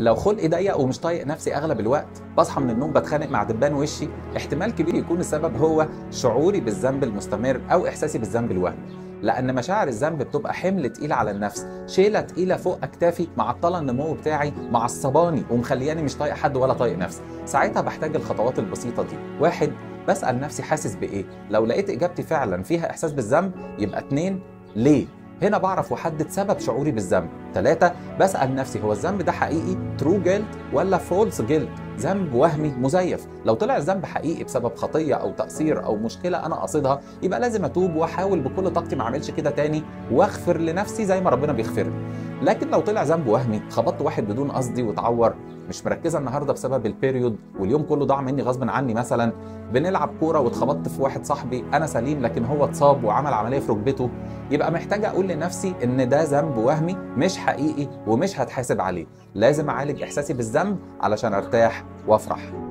لو خلقي ضيق ومش طايق نفسي اغلب الوقت بصحى من النوم بتخانق مع دبان وشي احتمال كبير يكون السبب هو شعوري بالذنب المستمر او احساسي بالذنب الوهمي لان مشاعر الذنب بتبقى حمل تقيل على النفس شيله تقيله فوق اكتافي معطله النمو بتاعي معصباني ومخلياني مش طايق حد ولا طايق نفسي ساعتها بحتاج الخطوات البسيطه دي واحد بسال نفسي حاسس بايه لو لقيت اجابتي فعلا فيها احساس بالذنب يبقى اتنين ليه هنا بعرف واحدد سبب شعوري بالذنب ثلاثة بسأل نفسي هو الذنب ده حقيقي ترو جيلد ولا فولس جيلد ذنب وهمي مزيف لو طلع الذنب حقيقي بسبب خطية أو تقصير أو مشكلة أنا قاصدها يبقى لازم أتوب وأحاول بكل طاقتي ما أعملش كده تاني وأغفر لنفسي زي ما ربنا بيغفر لي لكن لو طلع ذنب وهمي خبطت واحد بدون قصدي واتعور مش مركزه النهارده بسبب البيريود واليوم كله ضاع مني غصب عني مثلا بنلعب كوره واتخبطت في واحد صاحبي انا سليم لكن هو اتصاب وعمل عمليه في ركبته يبقى محتاج اقول لنفسي ان ده ذنب وهمي مش حقيقي ومش هتحاسب عليه لازم اعالج احساسي بالذنب علشان ارتاح وافرح